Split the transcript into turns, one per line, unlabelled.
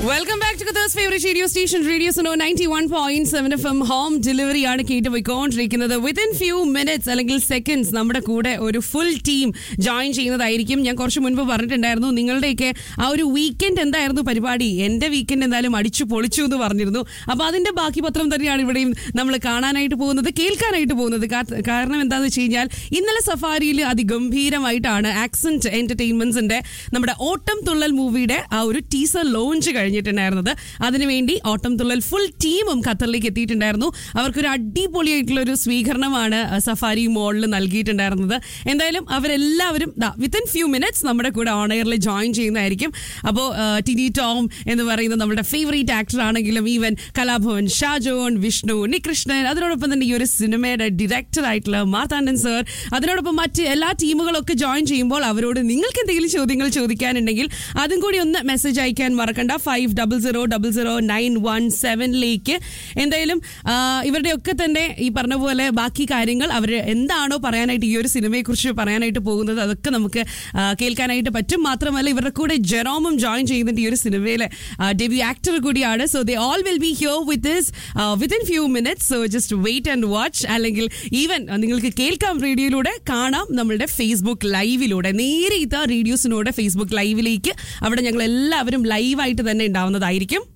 welcome back to Qatar's favourite radio station radio Suno ninety one point seven F M home delivery ആണ് കേട്ട് പോയിക്കൊണ്ടിരിക്കുന്നത് within few minutes അല്ലെങ്കിൽ seconds നമ്മുടെ കൂടെ ഒരു ഫുൾ ടീം ജോയിൻ ചെയ്യുന്നതായിരിക്കും ഞാൻ കുറച്ച് മുൻപ് പറഞ്ഞിട്ടുണ്ടായിരുന്നു നിങ്ങളുടെയൊക്കെ ആ ഒരു വീക്കെൻഡ് എന്തായിരുന്നു പരിപാടി എന്റെ വീക്കെൻഡ് എന്തായാലും അടിച്ചു പൊളിച്ചു എന്ന് പറഞ്ഞിരുന്നു അപ്പൊ അതിന്റെ ബാക്കി പത്രം തന്നെയാണ് ഇവിടെയും നമ്മൾ കാണാനായിട്ട് പോകുന്നത് കേൾക്കാനായിട്ട് പോകുന്നത് കാ- കാരണം എന്താണെന്ന് വെച്ച് കഴിഞ്ഞാൽ ഇന്നലെ സഫാരിയിൽ അതിഗംഭീരമായിട്ടാണ് ആക്സന്റ് എന്റർടൈൻമെന്റ്സിന്റെ നമ്മുടെ ഓട്ടം തുള്ളൽ മൂവിയുടെ ആ ഒരു ടീസർ ലോഞ്ച് കഴിഞ്ഞിട്ടുണ്ടായിരുന്നത് അതിനുവേണ്ടി ഓട്ടം തുള്ളൽ ഫുൾ ടീമും ഖത്തറിലേക്ക് എത്തിയിട്ടുണ്ടായിരുന്നു അവർക്കൊരു അടിപൊളിയായിട്ടുള്ള ഒരു സ്വീകരണമാണ് ആ, സഫാരി മോളിൽ നൽകിയിട്ടുണ്ടായിരുന്നത് എന്തായാലും അവരെല്ലാവരും വിത്തിൻ ഫ്യൂ മിനിറ്റ്സ് നമ്മുടെ കൂടെ ഓണയറിൽ ജോയിൻ ചെയ്യുന്നതായിരിക്കും അപ്പോൾ ടിനി ടോം എന്ന് പറയുന്ന നമ്മുടെ ഫേവറേറ്റ് ആക്ടർ ആണെങ്കിലും ഈവൻ കലാഭവൻ ഷാജോൺ വിഷ്ണു ഉണ്ണികൃഷ്ണൻ അതിനോടൊപ്പം തന്നെ ഈ ഒരു സിനിമയുടെ ഡയറക്ടർ ആയിട്ടുള്ള മാർത്താണ്ഡൻ സർ അതിനോടൊപ്പം മറ്റ് എല്ലാ ടീമുകളൊക്കെ ജോയിൻ ചെയ്യുമ്പോൾ അവരോട് നിങ്ങൾക്ക് എന്തെങ്കിലും ചോദ്യങ്ങൾ ചോദിക്കാനുണ്ടെങ്കിൽ അതും കൂടി ഒന്ന് മെസ്സേജ് അയക്കാൻ മറക്കണ്ട five double zero double zero nine one സെവനിലേക്ക് എന്തായാലും ആ, ഇവരുടെയൊക്കെ തന്നെ ഈ പറഞ്ഞ പോലെ ബാക്കി കാര്യങ്ങൾ അവർ എന്താണോ പറയാനായിട്ട് ഈ ഒരു സിനിമയെക്കുറിച്ച് പറയാനായിട്ട് പോകുന്നത് അതൊക്കെ നമുക്ക് ആ, കേൾക്കാനായിട്ട് പറ്റും മാത്രമല്ല ഇവരുടെ കൂടെ ജെറോമും ജോയിൻ ചെയ്യുന്നുണ്ട് ഈ ഒരു സിനിമയിലെ ഡെബ്യൂ ആക്ടർ കൂടിയാണ് so they all will be here with this within few minutes so just wait and watch അല്ലെങ്കിൽ ഈവൻ നിങ്ങൾക്ക് കേൾക്കാം റേഡിയോയിലൂടെ കാണാം നമ്മളുടെ ഫേസ്ബുക്ക് ലൈവിലൂടെ നേരെ ഇതാ റേഡിയോസിനൂടെ ഫേസ്ബുക്ക് ലൈവിലേക്ക് അവിടെ ഞങ്ങൾ എല്ലാവരും ലൈവായിട്ട് തന്നെ ഉണ്ടാവുന്നതായിരിക്കും